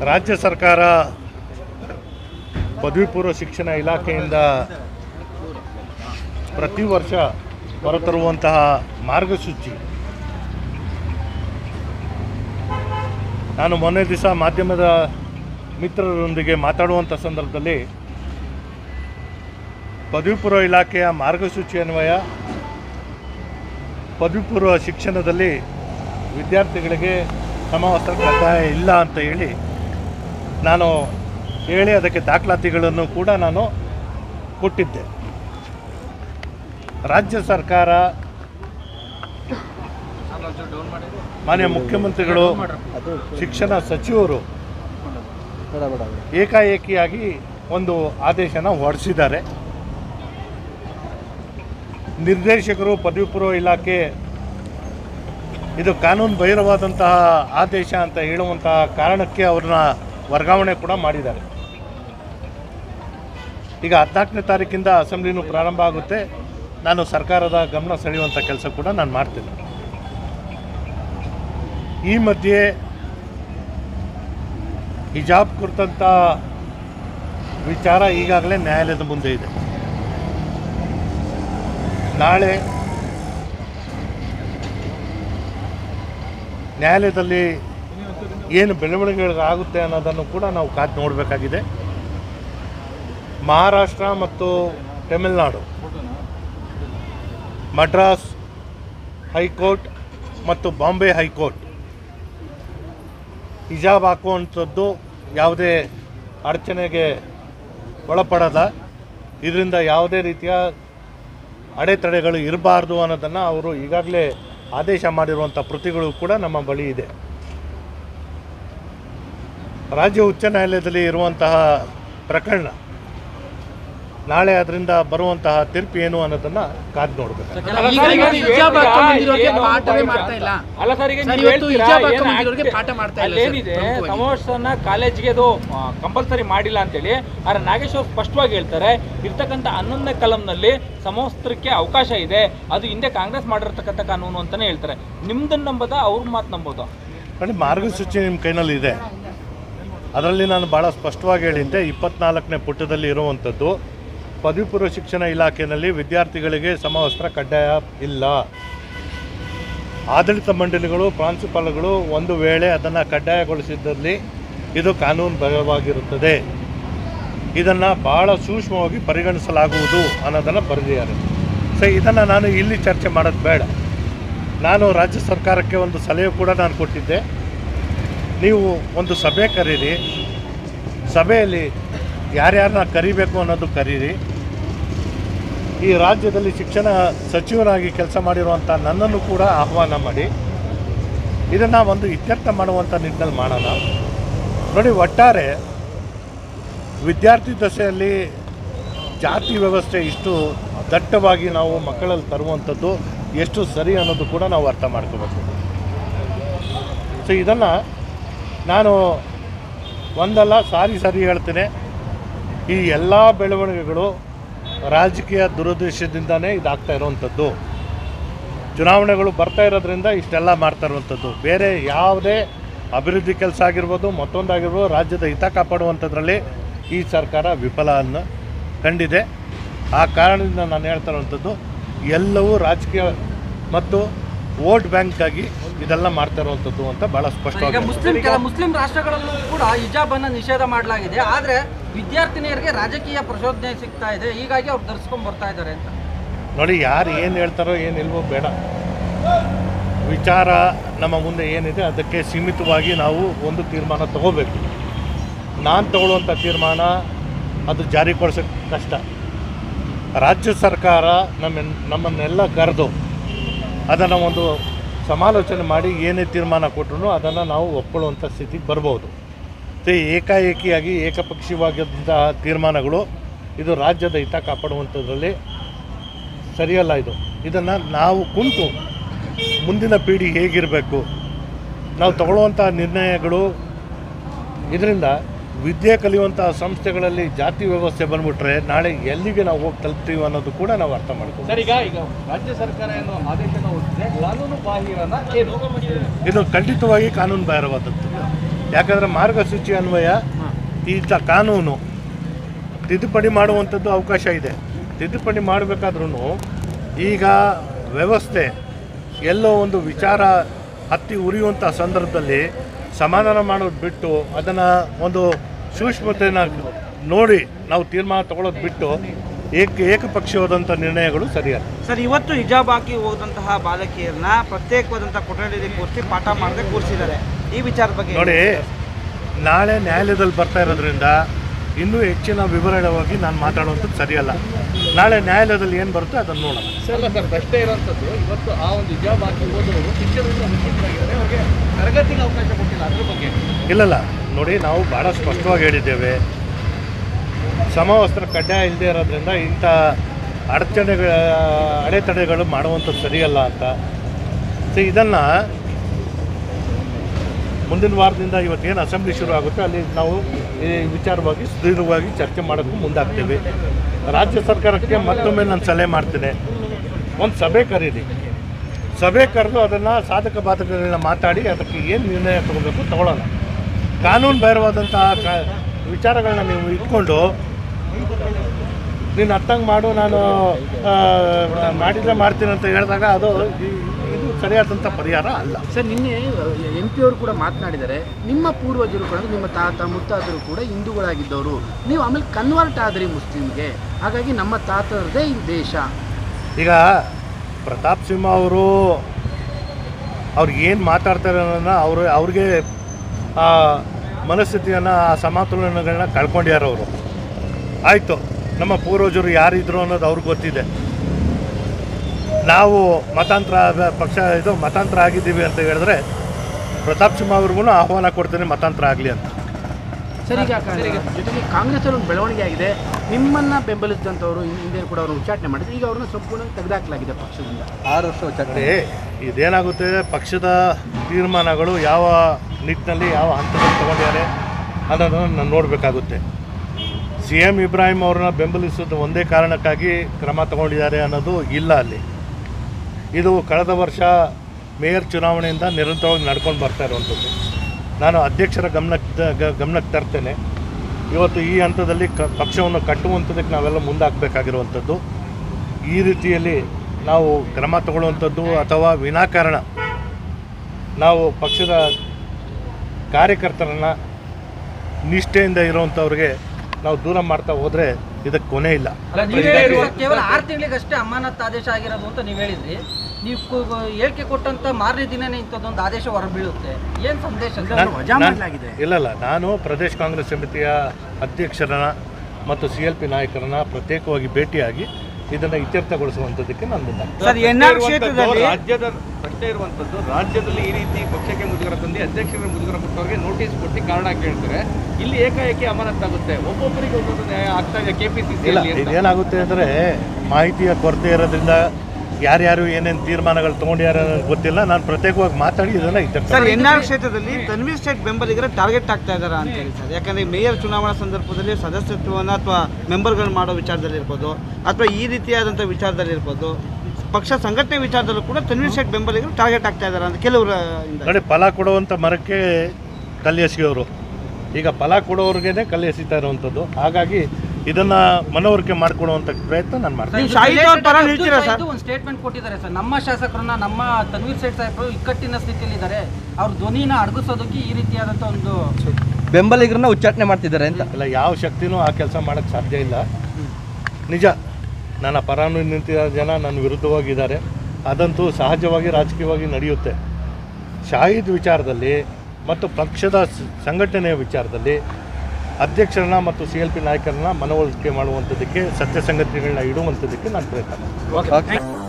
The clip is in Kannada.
ರಾಜ್ಯ ಸರ್ಕಾರ ಪದವಿ ಪೂರ್ವ ಶಿಕ್ಷಣ ಇಲಾಖೆಯಿಂದ ಪ್ರತಿ ವರ್ಷ ಹೊರತರುವಂತಹ ಮಾರ್ಗಸೂಚಿ ನಾನು ಮೊನ್ನೆ ದಿವಸ ಮಾಧ್ಯಮದ ಮಿತ್ರರೊಂದಿಗೆ ಮಾತಾಡುವಂಥ ಸಂದರ್ಭದಲ್ಲಿ ಪದವಿ ಪೂರ್ವ ಇಲಾಖೆಯ ಮಾರ್ಗಸೂಚಿ ಅನ್ವಯ ಪದವಿ ಪೂರ್ವ ಶಿಕ್ಷಣದಲ್ಲಿ ವಿದ್ಯಾರ್ಥಿಗಳಿಗೆ ಸಮವಸ್ತ್ರ ಕಡ್ಡಾಯ ಇಲ್ಲ ಅಂತ ಹೇಳಿ ನಾನು ಹೇಳಿ ಅದಕ್ಕೆ ದಾಖಲಾತಿಗಳನ್ನು ಕೂಡ ನಾನು ಕೊಟ್ಟಿದ್ದೆ ರಾಜ್ಯ ಸರ್ಕಾರ ಮಾನ್ಯ ಮುಖ್ಯಮಂತ್ರಿಗಳು ಶಿಕ್ಷಣ ಸಚಿವರು ಏಕಾಏಕಿಯಾಗಿ ಒಂದು ಆದೇಶನ ಹೊರಡಿಸಿದ್ದಾರೆ ನಿರ್ದೇಶಕರು ಪದವಿ ಪೂರ್ವ ಇಲಾಖೆ ಇದು ಕಾನೂನು ಬಹಿರವಾದಂತಹ ಆದೇಶ ಅಂತ ಹೇಳುವಂತಹ ಕಾರಣಕ್ಕೆ ಅವ್ರನ್ನ ವರ್ಗಾವಣೆ ಕೂಡ ಮಾಡಿದ್ದಾರೆ ಈಗ ಹದಿನಾಲ್ಕನೇ ತಾರೀಕಿಂದ ಅಸೆಂಬ್ಲಿನೂ ಪ್ರಾರಂಭ ಆಗುತ್ತೆ ನಾನು ಸರ್ಕಾರದ ಗಮನ ಸೆಳೆಯುವಂಥ ಕೆಲಸ ಕೂಡ ನಾನು ಮಾಡ್ತೇನೆ ಈ ಮಧ್ಯೆ ಹಿಜಾಬ್ ಕುರಿತಂಥ ವಿಚಾರ ಈಗಾಗಲೇ ನ್ಯಾಯಾಲಯದ ಮುಂದೆ ಇದೆ ನಾಳೆ ನ್ಯಾಯಾಲಯದಲ್ಲಿ ಏನು ಬೆಳವಣಿಗೆಗಳಾಗುತ್ತೆ ಅನ್ನೋದನ್ನು ಕೂಡ ನಾವು ಕಾದು ನೋಡಬೇಕಾಗಿದೆ ಮಹಾರಾಷ್ಟ್ರ ಮತ್ತು ತಮಿಳುನಾಡು ಮಡ್ರಾಸ್ ಹೈಕೋರ್ಟ್ ಮತ್ತು ಬಾಂಬೆ ಹೈಕೋರ್ಟ್ ಹಿಜಾಬ್ ಹಾಕುವಂಥದ್ದು ಯಾವುದೇ ಅಡಚಣೆಗೆ ಒಳಪಡದ ಇದರಿಂದ ಯಾವುದೇ ರೀತಿಯ ಅಡೆತಡೆಗಳು ಇರಬಾರ್ದು ಅನ್ನೋದನ್ನು ಅವರು ಈಗಾಗಲೇ ಆದೇಶ ಮಾಡಿರುವಂಥ ಪ್ರತಿಗಳು ಕೂಡ ನಮ್ಮ ಬಳಿ ಇದೆ ರಾಜ್ಯ ಉಚ್ಚ ನ್ಯಾಯಾಲಯದಲ್ಲಿ ಇರುವಂತಹ ಪ್ರಕರಣ ನಾಳೆ ಅದರಿಂದ ಬರುವಂತಹ ತೀರ್ಪು ಏನು ಅನ್ನೋದನ್ನು ಕಾದು ನೋಡಬೇಕು ಈಗ ಇವತ್ತು ಹಿಜಾಬ್ ಹಾಕೊಂಡಿರೋರಿಗೆ ಪಾಠವೇ ಮಾಡ್ತಾ ಇಲ್ಲ ಅಲ್ಲ ಸರ್ ಈಗ ಸರ್, ನೀವು ಇವತ್ತು ಹೇಳ್ತೀರಾ, ಹಿಜಾಬ್ ಏನು ಹಾಕೊಂಡಿರೋರಿಗೆ ಆಗ್ತಿದೆ? ಪಾಠ ಮಾಡ್ತಾ ಇಲ್ಲ ಸರ್, ಅಲ್ಲೇನಿದೆ ಪ್ರಮುಖವಾಗಿ. ಸಮವಸ್ತ್ರನ ಕಾಲೇಜ್ಗೆ ಅದು ಕಂಪಲ್ಸರಿ ಮಾಡಿಲ್ಲ ಅಂತೇಳಿ ಆದ್ರೆ ನಾಗೇಶ್ ಅವ್ರು ಸ್ಪಷ್ಟವಾಗಿ ಹೇಳ್ತಾರೆ ಇರ್ತಕ್ಕಂಥ ಹನ್ನೊಂದನೇ ಕಲಂನಲ್ಲಿ ಸಮವಸ್ತ್ರಕ್ಕೆ ಅವಕಾಶ ಇದೆ ಅದು ಹಿಂದೆ ಕಾಂಗ್ರೆಸ್ ಮಾಡಿರ್ತಕ್ಕಂಥ ಕಾನೂನು ಅಂತಾನೆ ಹೇಳ್ತಾರೆ ನಿಮ್ದನ್ನ ನಂಬೋದಾ ಅವ್ರ ಮಾತು ನಂಬೋದಾ ನೋಡಿ ಮಾರ್ಗಸೂಚಿ ನಿಮ್ಮ ಕೈನಲ್ಲಿ ಇದೆ ಅದರಲ್ಲಿ ನಾನು ಭಾಳ ಸ್ಪಷ್ಟವಾಗಿ ಹೇಳಿದ್ದೆ ಇಪ್ಪತ್ನಾಲ್ಕನೇ ಪುಟದಲ್ಲಿ ಇರುವಂಥದ್ದು ಪದವಿ ಪೂರ್ವ ಶಿಕ್ಷಣ ಇಲಾಖೆಯಲ್ಲಿ ವಿದ್ಯಾರ್ಥಿಗಳಿಗೆ ಸಮವಸ್ತ್ರ ಕಡ್ಡಾಯ ಇಲ್ಲ ಆಡಳಿತ ಮಂಡಳಿಗಳು ಪ್ರಾಂಶುಪಾಲಗಳು ಒಂದು ವೇಳೆ ಅದನ್ನು ಕಡ್ಡಾಯಗೊಳಿಸಿದ್ದಲ್ಲಿ ಇದು ಕಾನೂನು ಬಲವಾಗಿರುತ್ತದೆ ಇದನ್ನು ಭಾಳ ಸೂಕ್ಷ್ಮವಾಗಿ ಪರಿಗಣಿಸಲಾಗುವುದು ಅನ್ನೋದನ್ನು ಬರೆದಿದ್ದಾರೆ ಸೊ ಇದನ್ನು ನಾನು ಇಲ್ಲಿ ಚರ್ಚೆ ಮಾಡೋದು ಬೇಡ ನಾನು ರಾಜ್ಯ ಸರ್ಕಾರಕ್ಕೆ ಒಂದು ಸಲಹೆ ಕೂಡ ನಾನು ಕೊಟ್ಟಿದ್ದೆ ನೀವು ಒಂದು ಸಭೆ ಕರೀರಿ ಸಭೆಯಲ್ಲಿ ಯಾರ್ಯಾರನ್ನ ಕರಿಬೇಕು ಅನ್ನೋದು ಕರೀರಿ ಈ ರಾಜ್ಯದಲ್ಲಿ ಶಿಕ್ಷಣ ಸಚಿವರಾಗಿ ಕೆಲಸ ಮಾಡಿರುವಂಥ ನನ್ನನ್ನು ಕೂಡ ಆಹ್ವಾನ ಮಾಡಿ ಇದನ್ನು ಒಂದು ಇತ್ಯರ್ಥ ಮಾಡುವಂಥ ನಿಟ್ಟಿನಲ್ಲಿ ಮಾಡೋಣ ನೋಡಿ ಒಟ್ಟಾರೆ ವಿದ್ಯಾರ್ಥಿ ದಶೆಯಲ್ಲಿ ಜಾತಿ ವ್ಯವಸ್ಥೆ ಇಷ್ಟು ದಟ್ಟವಾಗಿ ನಾವು ಮಕ್ಕಳಲ್ಲಿ ತರುವಂಥದ್ದು ಎಷ್ಟು ಸರಿ ಅನ್ನೋದು ಕೂಡ ನಾವು ಅರ್ಥ ಮಾಡ್ಕೋಬೇಕು ಸೊ ಇದನ್ನು ನಾನು ಒಂದಲ್ಲ ಸಾರಿ ಸಾರಿ ಹೇಳ್ತೇನೆ ಈ ಎಲ್ಲ ಬೆಳವಣಿಗೆಗಳು ರಾಜಕೀಯ ದುರುದ್ದೇಶದಿಂದನೇ ಇದಾಗ್ತಾ ಇರುವಂಥದ್ದು ಚುನಾವಣೆಗಳು ಬರ್ತಾ ಇರೋದ್ರಿಂದ ಇಷ್ಟೆಲ್ಲ ಮಾಡ್ತಾ ಇರುವಂಥದ್ದು ಬೇರೆ ಯಾವುದೇ ಅಭಿವೃದ್ಧಿ ಕೆಲಸ ಆಗಿರ್ಬೋದು ಮತ್ತೊಂದಾಗಿರ್ಬೋದು ರಾಜ್ಯದ ಹಿತ ಕಾಪಾಡುವಂಥದ್ರಲ್ಲಿ ಈ ಸರ್ಕಾರ ವಿಫಲ ಅನ್ನು ಕಂಡಿದೆ ಆ ಕಾರಣದಿಂದ ನಾನು ಹೇಳ್ತಾ ಇರುವಂಥದ್ದು ಎಲ್ಲವೂ ರಾಜಕೀಯ ಮತ್ತು ವೋಟ್ ಬ್ಯಾಂಕ್ಗಾಗಿ ಇದೆಲ್ಲ ಮಾಡ್ತಾ ಇರುವಂಥದ್ದು ಅಂತ ಭಾಳ ಈಗ ಸ್ಪಷ್ಟವಾಗಿ ಮುಸ್ಲಿಂ ಕೆಲ ಮುಸ್ಲಿಂ ರಾಷ್ಟ್ರಗಳಲ್ಲೂ ಕೂಡ ಹಿಜಾಬ್ ಅನ್ನ ನಿಷೇಧ ಮಾಡಲಾಗಿದೆ ಆದ್ರೆ ವಿದ್ಯಾರ್ಥಿನಿಯರಿಗೆ ರಾಜಕೀಯ ಪ್ರಚೋದನೆ ಸಿಗ್ತಾ ಇದೆ ಹೀಗಾಗಿ ಅವ್ರು ಧರಿಸ್ಕೊಂಡ್ ಬರ್ತಾ ಇದ್ದಾರೆ ಅಂತ ನೋಡಿ ಯಾರು ಏನು ಹೇಳ್ತಾರೋ ಏನಿಲ್ವೋ ಬೇಡ ವಿಚಾರ ನಮ್ಮ ಮುಂದೆ ಏನಿದೆ ಅದಕ್ಕೆ ಸೀಮಿತವಾಗಿ ನಾವು ಒಂದು ತೀರ್ಮಾನ ತಗೋಬೇಕು ನಾನು ತಗೊಳ್ಳುವಂಥ ತೀರ್ಮಾನ ಅದು ಜಾರಿಗೊಳಿಸೋಕ್ಕೆ ಕಷ್ಟ ರಾಜ್ಯ ಸರ್ಕಾರ ನಮ್ಮ ನಮ್ಮನ್ನೆಲ್ಲ ಕರೆದು ಅದನ್ನು ಒಂದು ಸಮಾಲೋಚನೆ ಮಾಡಿ ಏನೇ ತೀರ್ಮಾನ ಕೊಟ್ಟರು ಅದನ್ನು ನಾವು ಒಪ್ಕೊಳ್ಳುವಂಥ ಸ್ಥಿತಿಗೆ ಬರ್ಬೋದು ಮತ್ತು ಏಕಾಏಕಿಯಾಗಿ ಏಕಪಕ್ಷೀಯವಾದಂತಹ ತೀರ್ಮಾನಗಳು ಇದು ರಾಜ್ಯದ ಹಿತ ಕಾಪಾಡುವಂಥದ್ರಲ್ಲಿ ಸರಿಯಲ್ಲ ಇದು ಇದನ್ನು ನಾವು ಕುಂತು ಮುಂದಿನ ಪೀಳಿ ಹೇಗಿರಬೇಕು ನಾವು ತಗೊಳ್ಳುವಂಥ ನಿರ್ಣಯಗಳು ಇದರಿಂದ ವಿದ್ಯೆ ಕಲಿಯುವಂತಹ ಸಂಸ್ಥೆಗಳಲ್ಲಿ ಜಾತಿ ವ್ಯವಸ್ಥೆ ಬಂದ್ಬಿಟ್ರೆ ನಾಳೆ ಎಲ್ಲಿಗೆ ನಾವು ಹೋಗಿ ತಲುಪ್ತೀವಿ ಅನ್ನೋದು ಕೂಡ ನಾವು ಅರ್ಥ ಮಾಡ್ತೀವಿ ಸರ್ ಈಗ ಈಗ ರಾಜ್ಯ ಸರ್ಕಾರ ಏನು ಆದೇಶನ ಹೊರಡಿಸಿದೆ ಕಾನೂನು ಬಾಹಿರನ ಏನು ಇದು ಖಂಡಿತವಾಗಿ ಕಾನೂನು ಬಾಹಿರವಾದದ್ದು ಯಾಕಂದರೆ ಮಾರ್ಗಸೂಚಿ ಅನ್ವಯ ಈತ ಕಾನೂನು ತಿದ್ದುಪಡಿ ಮಾಡುವಂಥದ್ದು ಅವಕಾಶ ಇದೆ ತಿದ್ದುಪಡಿ ಮಾಡಬೇಕಾದ್ರೂ ಈಗ ವ್ಯವಸ್ಥೆ ಎಲ್ಲೋ ಒಂದು ವಿಚಾರ ಹತ್ತಿ ಉರಿಯುವಂಥ ಸಂದರ್ಭದಲ್ಲಿ ಸಮಾಧಾನ ಮಾಡೋದು ಬಿಟ್ಟು ಅದನ್ನು ಒಂದು ಸೂಕ್ಷ್ಮತೆನ ನೋಡಿ ನಾವು ತೀರ್ಮಾನ ತಗೊಳ್ಳೋದು ಬಿಟ್ಟು ಏಕ ಏಕಪಕ್ಷೀಯವಾದಂಥ ನಿರ್ಣಯಗಳು ಸರಿಯಲ್ಲ ಸರ್ ಇವತ್ತು ಹಿಜಾಬ್ ಹಾಕಿ ಹೋದಂತಹ ಬಾಲಕಿಯರನ್ನ ಪ್ರತ್ಯೇಕವಾದಂತಹ ಕೊಠಡಿಯಲ್ಲಿ ಕೂರಿಸಿ ಪಾಠ ಮಾಡದೆ ಕೂರಿಸಿದ್ದಾರೆ ಈ ವಿಚಾರದ ಬಗ್ಗೆ ನೋಡಿ ನಾಳೆ ನ್ಯಾಯಾಲಯದಲ್ಲಿ ಬರ್ತಾ ಇರೋದ್ರಿಂದ ಇನ್ನೂ ಹೆಚ್ಚಿನ ವಿವರಣವಾಗಿ ನಾನು ಮಾತಾಡುವಂಥದ್ದು ಸರಿಯಲ್ಲ ನಾಳೆ ನ್ಯಾಯಾಲಯದಲ್ಲಿ ಏನು ಬರುತ್ತೋ ಅದನ್ನು ನೋಡೋಣ ಸರ್ ಸರ್ ಪ್ರಶ್ನೆ ಇರುವಂಥದ್ದು ಇವತ್ತು ಆ ಒಂದು ಹಿಜಾಬ್ ಹಾಕಿ ಓದುವವರು ಶಿಕ್ಷಣದಿಂದ ಮುಖ್ಯವಾಗಿದ್ದಾರೆ ಅವ್ರಿಗೆ ತರಗತಿಗೆ ಅವಕಾಶ ಕೊಟ್ಟಿಲ್ಲ ಅದ್ರ ಬಗ್ಗೆ ಇಲ್ಲಲ್ಲ ನೋಡಿ ನಾವು ಭಾಳ ಸ್ಪಷ್ಟವಾಗಿ ಹೇಳಿದ್ದೇವೆ ಸಮವಸ್ತ್ರ ಕಡ್ಡಾಯ ಇಲ್ಲದೆ ಇರೋದ್ರಿಂದ ಇಂಥ ಅಡಚಣೆಗಳ ಅಡೆತಡೆಗಳು ಮಾಡುವಂಥದ್ದು ಸರಿಯಲ್ಲ ಅಂತ ಸೊ ಇದನ್ನು ಮುಂದಿನ ವಾರದಿಂದ ಇವತ್ತೇನು ಅಸೆಂಬ್ಲಿ ಶುರು ಆಗುತ್ತೆ ಅಲ್ಲಿ ನಾವು ಈ ವಿಚಾರವಾಗಿ ಸುದೀರ್ಘವಾಗಿ ಚರ್ಚೆ ಮಾಡೋಕ್ಕೂ ಮುಂದಾಗ್ತೀವಿ ರಾಜ್ಯ ಸರ್ಕಾರಕ್ಕೆ ಮತ್ತೊಮ್ಮೆ ನಾನು ಸಲಹೆ ಮಾಡ್ತೇನೆ ಒಂದು ಸಭೆ ಕರೀರಿ ಸಭೆ ಕರೆದು ಅದನ್ನು ಸಾಧಕ ಬಾಧಕಗಳನ್ನ ಮಾತಾಡಿ ಅದಕ್ಕೆ ಏನು ನಿರ್ಣಯ ತಗೋಬೇಕು ತಗೊಳ್ಳೋಣ ಕಾನೂನು ಬಾಹಿರವಾದಂತಹ ಕ ವಿಚಾರಗಳನ್ನ ನೀವು ಇಟ್ಕೊಂಡು ನೀನು ಅರ್ಥಂಗೆ ಮಾಡು ನಾನು ಆ, ನಾನ್ ಮಾಡಿದ್ರೆ ಮಾಡ್ತೀನಿ ಅಂತ ಹೇಳಿದಾಗ ಅದು ಈ- ಇದು ಸರಿಯಾದಂಥ ಪರಿಹಾರ ಅಲ್ಲ ಸರ್ ನಿನ್ನೆ ಎಂ ಪಿ ಅವರು ಕೂಡ ಮಾತನಾಡಿದ್ದಾರೆ ನಿಮ್ಮ ಪೂರ್ವಜರು ಕೂಡ ನಿಮ್ಮ ತಾತ ಮುತ್ತಾತರು ಕೂಡ ಹಿಂದೂಗಳಾಗಿದ್ದವರು ನೀವು ಆಮೇಲೆ ಕನ್ವರ್ಟ್ ಆದ್ರಿ ಮುಸ್ಲಿಮ್ಗೆ ಹಾಗಾಗಿ ನಮ್ಮ ತಾತರದೇ ಈ ದೇಶ ಈಗ ಪ್ರತಾಪ್ ಸಿಂಹ ಅವರು ಅವ್ರು ಏನು ಮಾತಾಡ್ತಾರೆ ಅನ್ನೋದನ್ನ ಅವರು ಅವ್ರಿಗೆ ಆ ಮನಸ್ಥಿತಿಯನ್ನು ಆ ಸಮತೋಲನಗಳನ್ನ ಕಳ್ಕೊಂಡ್ಯಾರ ಅವರು ಆಯಿತು ನಮ್ಮ ಪೂರ್ವಜರು ಯಾರಿದ್ರು ಅನ್ನೋದು ಅವ್ರಿಗೆ ಗೊತ್ತಿದೆ ನಾವು ಮತಾಂತರ ಆದ- ಪಕ್ಷ ಇದು ಮತಾಂತರ ಆಗಿದ್ದೀವಿ ಅಂತ ಹೇಳಿದ್ರೆ ಪ್ರತಾಪ್ ಸಿಂಹ ಅವ್ರಿಗೂ ಆಹ್ವಾನ ಕೊಡ್ತೇನೆ ಮತಾಂತರ ಆಗಲಿ ಅಂತ ಸರ್ ಈಗ ಜೊತೆಗೆ ಕಾಂಗ್ರೆಸ್ ಒಂದು ಬೆಳವಣಿಗೆ ಆಗಿದೆ ನಿಮ್ಮನ್ನ ಬೆಂಬಲಿಸಿದಂಥವ್ರು ಹಿಂದೆ ಕೂಡ ಅವರು ಉಚ್ಚಾಟನೆ ಮಾಡಿದ್ರು ಈಗ ಅವ್ರನ್ನ ಸಂಪೂರ್ಣ ತೆಗೆದಾಕಲಾಗಿದೆ ಪಕ್ಷದಿಂದ ಆರು ವರ್ಷ ನೋಡಿ ಇದೇನಾಗುತ್ತೆ ಪಕ್ಷದ ತೀರ್ಮಾನಗಳು ಯಾವ ನಿಟ್ಟಿನಲ್ಲಿ ಯಾವ ಹಂತದಲ್ಲಿ ತಗೊಂಡಿದ್ದಾರೆ ಅನ್ನೋದನ್ನು ನಾನು ನೋಡಬೇಕಾಗುತ್ತೆ ಸಿ ಎಂ ಇಬ್ರಾಹಿಂ ಅವ್ರನ್ನ ಬೆಂಬಲಿಸೋದು ಒಂದೇ ಕಾರಣಕ್ಕಾಗಿ ಕ್ರಮ ತಗೊಂಡಿದ್ದಾರೆ ಅನ್ನೋದು ಇಲ್ಲ ಅಲ್ಲಿ ಇದು ಕಳೆದ ವರ್ಷ ಮೇಯರ್ ಚುನಾವಣೆಯಿಂದ ನಿರಂತರವಾಗಿ ನಡ್ಕೊಂಡು ಬರ್ತಾ ಇರುವಂಥದ್ದು ನಾನು ಅಧ್ಯಕ್ಷರ ಗಮನಕ್ಕೆ ಗ- ಗಮನಕ್ಕೆ ತರ್ತೇನೆ ಇವತ್ತು ಈ ಹಂತದಲ್ಲಿ ಕ ಪಕ್ಷವನ್ನು ಕಟ್ಟುವಂಥದ್ದಕ್ಕೆ ನಾವೆಲ್ಲ ಮುಂದಾಗಬೇಕಾಗಿರುವಂಥದ್ದು ಈ ರೀತಿಯಲ್ಲಿ ನಾವು ಕ್ರಮ ತಗೊಳ್ಳುವಂಥದ್ದು ಅಥವಾ ವಿನಾಕಾರಣ ನಾವು ಪಕ್ಷದ ಕಾರ್ಯಕರ್ತರನ್ನು ನಿಷ್ಠೆಯಿಂದ ಇರುವಂಥವ್ರಿಗೆ ನಾವು ದೂರ ಮಾಡ್ತಾ ಹೋದರೆ ಇದಕ್ಕೆ ಕೊನೆ ಇಲ್ಲ ಅಲ್ಲ, ನೀವ್ ಹೇಳಿದ್ರಿ ಸರ್, ಕೇವಲ ಆರು ತಿಂಗಳಿಗಷ್ಟೇ ಅಮಾನತ್ ಆದೇಶ ಆಗಿರೋದು ಅಂತ ನೀವು ಹೇಳಿದ್ರಿ ನೀವು ಕು- ಹೇಳಿಕೆ ಕೊಟ್ಟಂತ ಮಾರನೇ ದಿನನೇ ಇಂಥದ್ದೊಂದು ಆದೇಶ ಹೊರಬೀಳುತ್ತೆ ಏನ್ ಸಂದೇಶ ಸರ್? ನಾನ್- ವಜಾ ನಾನ್- ಮಾಡಲಾಗಿದೆ. ಇಲ್ಲಲ್ಲ ನಾನು ಪ್ರದೇಶ್ ಕಾಂಗ್ರೆಸ್ ಸಮಿತಿಯ ಅಧ್ಯಕ್ಷರನ್ನ ಮತ್ತು ಸಿ ಎಲ್ ಪಿ ನಾಯಕರನ್ನ ಪ್ರತ್ಯೇಕವಾಗಿ ಭೇಟಿಯಾಗಿ ಇದನ್ನು ಇತ್ಯರ್ಥಗೊಳಿಸುವಂಥದ್ದಕ್ಕೆ ನಾನು ಮುಂದಾಗ್ತೇನೆ ಸರ್ ಎನ್ ಆರ್ ಕ್ಷೇತ್ರದಲ್ಲಿ ರಾಜ್ಯದ ಪ್ರಶ್ನೆ ಇರುವಂಥದ್ದು ರಾಜ್ಯದಲ್ಲಿ ಈ ರೀತಿ ಪಕ್ಷಕ್ಕೆ ಮುಜುಗರ ತಂದು ಅಧ್ಯಕ್ಷರಿಗೆ ಮುಜುಗರ ಕೊಟ್ಟವ್ರಿಗೆ ನೋಟಿಸ್ ಕೊಟ್ಟು ಕಾರಣ ಕೇಳ್ತಾರೆ ಇಲ್ಲಿ ಏಕಾಏಕಿ ಅಮಾನತ್ತಾಗುತ್ತೆ ಒಬ್ಬೊಬ್ಬರಿಗೆ ಒಂದೊಂದು ನ್ಯಾಯ ಆಗ್ತಾ ಇದೆ ಕೆಪಿಸಿಸಿ ಇಲ್ಲ ಇದೇನಾಗುತ್ತೆ ಅಂದರೆ ಮಾಹಿತಿಯ ಕೊರತೆ ಇರೋದ್ರಿಂದ ಯಾರ್ಯಾರು ಏನೇನು ತೀರ್ಮಾನಗಳು ತೊಗೊಂಡ್ಯಾರ ಅನ್ನೋದು ಗೊತ್ತಿಲ್ಲ ನಾನು ಪ್ರತ್ಯೇಕವಾಗಿ ಮಾತಾಡಿ ಇದನ್ನು ಇತ್ಯರ್ಥ ಸರ್ ಎನ್ ಆರ್ ಕ್ಷೇತ್ರದಲ್ಲಿ ತನ್ವೀರ್ ಸೇಠ್ ಬೆಂಬಲಿಗರ ಟಾರ್ಗೆಟ್ ಆಗ್ತಾ ಇದ್ದಾರೆ ಅಂತ ಹೇಳಿ ಸರ್ ಯಾಕಂದ್ರೆ ಮೇಯರ್ ಚುನಾವಣಾ ಸಂದರ್ಭದಲ್ಲಿ ಸದಸ್ಯತ್ವವನ್ನು ಅಥವಾ ಮೆಂಬರ್ಗಳು ಮಾಡೋ ವಿಚಾರದಲ್ಲಿ ಇರ್ಬೋದು ಅಥವಾ ಈ ರೀತಿಯಾದಂಥ ವಿಚಾರದಲ್ಲಿ ಇರ್ಬೋದು ಪಕ್ಷ ಸಂಘಟನೆ ವಿಚಾರದಲ್ಲೂ ಕೂಡ ತನ್ವೀರ್ ಸೇಠ್ ಬೆಂಬಲಿಗರು ಟಾರ್ಗೆಟ್ ಆಗ್ತಾ ಇದ್ದಾರೆ ಅಂತ ಕೆಲವರ ಇಂದ ನೋಡಿ ಫಲ ಕೊಡುವಂಥ ಮರಕ್ಕೆ ಕಲ್ಲು ಎಸೆಯೋರು ಈಗ ಫಲ ಕೊಡೋರ್ಗೇನೆ ಕಲ್ಲು ಎಸಿತಾ ಇರುವಂಥದ್ದು ಹಾಗಾಗಿ ಇದನ್ನು ಮನವರಿಕೆ ಮಾಡಿಕೊಡುವಂಥ ಪ್ರಯತ್ನ ನಾನು ಮಾಡ್ತೀನಿ ನೀವು ಶಾಹಿದ್ ಅವ್ರ ಪರ ನಿಲ್ತೀರಾ ಸರ್? ಒಂದು ಸ್ಟೇಟ್ಮೆಂಟ್ ಕೊಟ್ಟಿದ್ದಾರೆ ಸರ್ ನಮ್ಮ ಶಾಸಕರನ್ನ ನಮ್ಮ ತನ್ವೀರ್ ಸೇಠ್ ಸಾಹೇಬರು ಇಕ್ಕಟ್ಟಿನ ಸ್ಥಿತಿಯಲ್ಲಿದ್ದಾರೆ ಅವ್ರ ಧ್ವನಿನ ಅಡಗಿಸೋದಕ್ಕೆ ಈ ರೀತಿಯಾದಂಥ ಒಂದು ಬೆಂಬಲಿಗರನ್ನ ಉಚ್ಚಾಟನೆ ಮಾಡ್ತಿದ್ದಾರೆ ಅಂತ ಇಲ್ಲ ಯಾವ ಶಕ್ತಿನೂ ಆ ಕೆಲಸ ಮಾಡೋಕ್ಕೆ ಸಾಧ್ಯ ಇಲ್ಲ ನಿಜ ನನ್ನ ಪರಾನು ನಿಂತಿರೋ ಜನ ನನ್ನ ವಿರುದ್ಧವಾಗಿದ್ದಾರೆ ಅದಂತೂ ಸಹಜವಾಗಿ ರಾಜಕೀಯವಾಗಿ ನಡೆಯುತ್ತೆ ಶಾಹಿದ್ ವಿಚಾರದಲ್ಲಿ ಮತ್ತು ಪಕ್ಷದ ಸ- ಸಂಘಟನೆಯ ವಿಚಾರದಲ್ಲಿ ಅಧ್ಯಕ್ಷರನ್ನ ಮತ್ತು ಸಿ ಎಲ್ ಪಿ ನಾಯಕರನ್ನ ಮನವೊಲಿಕೆ ಮಾಡುವಂಥದ್ದಕ್ಕೆ ಸತ್ಯ ಸಂಗತಿಗಳನ್ನ ಇಡುವಂಥದ್ದಕ್ಕೆ ನಾನು ಪ್ರಯತ್ನ ಮಾಡ್ತೀನಿ ಓಕೆ